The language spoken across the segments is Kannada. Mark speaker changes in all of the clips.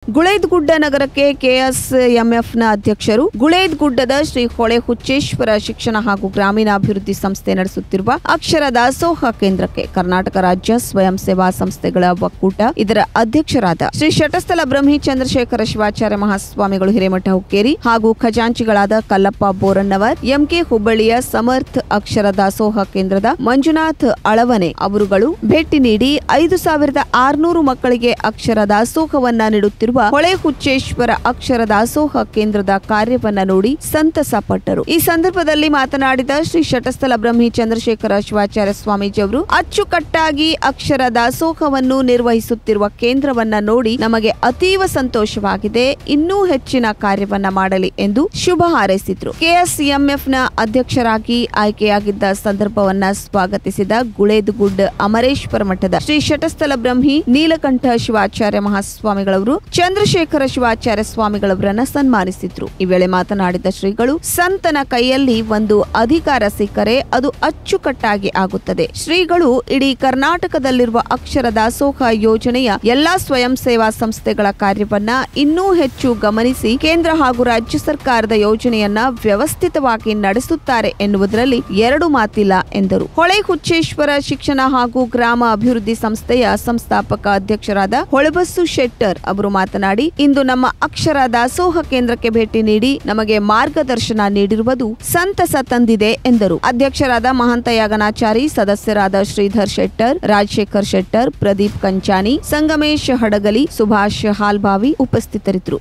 Speaker 1: ಗುಳೇದ್ಗುಡ್ಡ ನಗರಕ್ಕೆ ಕೆಎಸ್ಎಂಎಫ್ನ ಅಧ್ಯಕ್ಷರು ಗುಳೇದ್ಗುಡ್ಡದ ಶ್ರೀ ಹೊಳೆ ಹುಚ್ಚೇಶ್ವರ ಶಿಕ್ಷಣ ಹಾಗೂ ಗ್ರಾಮೀಣಾಭಿವೃದ್ಧಿ ಸಂಸ್ಥೆ ನಡೆಸುತ್ತಿರುವ ಅಕ್ಷರ ದಾಸೋಹ ಕೇಂದ್ರಕ್ಕೆ ಕರ್ನಾಟಕ ರಾಜ್ಯ ಸ್ವಯಂ ಸೇವಾ ಸಂಸ್ಥೆಗಳ ಒಕ್ಕೂಟ ಇದರ ಅಧ್ಯಕ್ಷರಾದ ಶ್ರೀ ಶಟಸ್ಥಲ ಬ್ರಹ್ಮಿ ಚಂದ್ರಶೇಖರ ಶಿವಾಚಾರ್ಯ ಮಹಾಸ್ವಾಮಿಗಳು ಹಿರೇಮಠ ಹುಕ್ಕೇರಿ ಹಾಗೂ ಖಜಾಂಚಿಗಳಾದ ಕಲ್ಲಪ್ಪ ಬೋರಣ್ಣವರ್ ಎಂಕೆ ಹುಬ್ಬಳ್ಳಿಯ ಸಮರ್ಥ್ ಅಕ್ಷರ ದಾಸೋಹ ಕೇಂದ್ರದ ಮಂಜುನಾಥ್ ಅಳವನೆ ಅವರುಗಳು ಭೇಟಿ ನೀಡಿ ಐದು ಸಾವಿರದ ಆರುನೂರು ಮಕ್ಕಳಿಗೆ ಅಕ್ಷರ ದಾಸೋಹವನ್ನ ನೀಡುತ್ತಿರುವ ಹೊಳೆ ಹುಚ್ಚೇಶ್ವರ ಅಕ್ಷರ ದಾಸೋಹ ಕೇಂದ್ರದ ಕಾರ್ಯವನ್ನ ನೋಡಿ ಸಂತಸ ಪಟ್ಟರು ಈ ಸಂದರ್ಭದಲ್ಲಿ ಮಾತನಾಡಿದ ಶ್ರೀ ಶಟಸ್ಥಲ ಬ್ರಹ್ಮಿ ಚಂದ್ರಶೇಖರ ಶಿವಾಚಾರ್ಯ ಸ್ವಾಮೀಜಿ ಅವರು ಅಚ್ಚುಕಟ್ಟಾಗಿ ಅಕ್ಷರ ದಾಸೋಹವನ್ನು ನಿರ್ವಹಿಸುತ್ತಿರುವ ಕೇಂದ್ರವನ್ನ ನೋಡಿ ನಮಗೆ ಅತೀವ ಸಂತೋಷವಾಗಿದೆ ಇನ್ನೂ ಹೆಚ್ಚಿನ ಕಾರ್ಯವನ್ನ ಮಾಡಲಿ ಎಂದು ಶುಭ ಹಾರೈಸಿದ್ರು ಕೆಎಸ್ಎಂಎಫ್ನ ಅಧ್ಯಕ್ಷರಾಗಿ ಆಯ್ಕೆಯಾಗಿದ್ದ ಸಂದರ್ಭವನ್ನ ಸ್ವಾಗತಿಸಿದ ಗುಳೇದುಗುಡ್ ಅಮರೇಶ್ವರ ಮಠದ ಶ್ರೀ ಶಟಸ್ಥಲ ಬ್ರಹ್ಮಿ ನೀಲಕಂಠ ಶಿವಾಚಾರ್ಯ ಮಹಾಸ್ವಾಮಿಗಳವರು ಚಂದ್ರಶೇಖರ ಶಿವಾಚಾರ್ಯ ಸ್ವಾಮಿಗಳವರನ್ನ ಸನ್ಮಾನಿಸಿದ್ರು ಈ ವೇಳೆ ಮಾತನಾಡಿದ ಶ್ರೀಗಳು ಸಂತನ ಕೈಯಲ್ಲಿ ಒಂದು ಅಧಿಕಾರ ಸಿಕ್ಕರೆ ಅದು ಅಚ್ಚುಕಟ್ಟಾಗಿ ಆಗುತ್ತದೆ ಶ್ರೀಗಳು ಇಡೀ ಕರ್ನಾಟಕದಲ್ಲಿರುವ ಅಕ್ಷರ ದಾಸೋಹ ಯೋಜನೆಯ ಎಲ್ಲಾ ಸ್ವಯಂ ಸೇವಾ ಸಂಸ್ಥೆಗಳ ಕಾರ್ಯವನ್ನ ಇನ್ನೂ ಹೆಚ್ಚು ಗಮನಿಸಿ ಕೇಂದ್ರ ಹಾಗೂ ರಾಜ್ಯ ಸರ್ಕಾರದ ಯೋಜನೆಯನ್ನ ವ್ಯವಸ್ಥಿತವಾಗಿ ನಡೆಸುತ್ತಾರೆ ಎನ್ನುವುದರಲ್ಲಿ ಎರಡು ಮಾತಿಲ್ಲ ಎಂದರು ಹೊಳೆ ಹುಚ್ಚೇಶ್ವರ ಶಿಕ್ಷಣ ಹಾಗೂ ಗ್ರಾಮ ಅಭಿವೃದ್ಧಿ ಸಂಸ್ಥೆಯ ಸಂಸ್ಥಾಪಕ ಅಧ್ಯಕ್ಷರಾದ ಹೊಳಬಸ್ಸು ಶೆಟ್ಟರ್ ಅವರು ಮಾತನಾಡಿ ಇಂದು ನಮ್ಮ ಅಕ್ಷರ ದಾಸೋಹ ಕೇಂದ್ರಕ್ಕೆ ಭೇಟಿ ನೀಡಿ ನಮಗೆ ಮಾರ್ಗದರ್ಶನ ನೀಡಿರುವುದು ಸಂತಸ ತಂದಿದೆ ಎಂದರು ಅಧ್ಯಕ್ಷರಾದ ಮಹಂತ ಯಾಗನಾಚಾರಿ ಸದಸ್ಯರಾದ ಶ್ರೀಧರ್ ಶೆಟ್ಟರ್ ರಾಜಶೇಖರ್ ಶೆಟ್ಟರ್ ಪ್ರದೀಪ್ ಕಂಚಾನಿ ಸಂಗಮೇಶ್ ಹಡಗಲಿ ಸುಭಾಷ್ ಹಾಲ್ಬಾವಿ ಉಪಸ್ಥಿತರಿದ್ದರು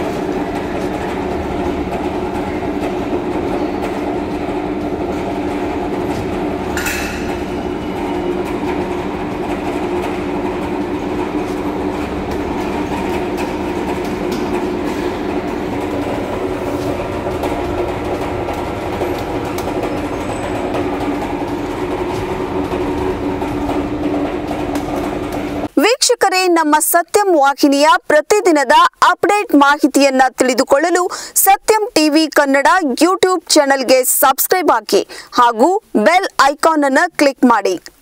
Speaker 2: ವೀಕ್ಷಕರೇ ನಮ್ಮ ಸತ್ಯಂ ವಾಹಿನಿಯ ಪ್ರತಿದಿನದ ಅಪ್ಡೇಟ್ ಮಾಹಿತಿಯನ್ನ ತಿಳಿದುಕೊಳ್ಳಲು ಸತ್ಯಂ ಟಿವಿ ಕನ್ನಡ ಯೂಟ್ಯೂಬ್ ಚಾನೆಲ್ಗೆ ಸಬ್ಸ್ಕ್ರೈಬ್ ಹಾಕಿ ಹಾಗೂ ಬೆಲ್ ಐಕಾನ್ ಅನ್ನು ಕ್ಲಿಕ್ ಮಾಡಿ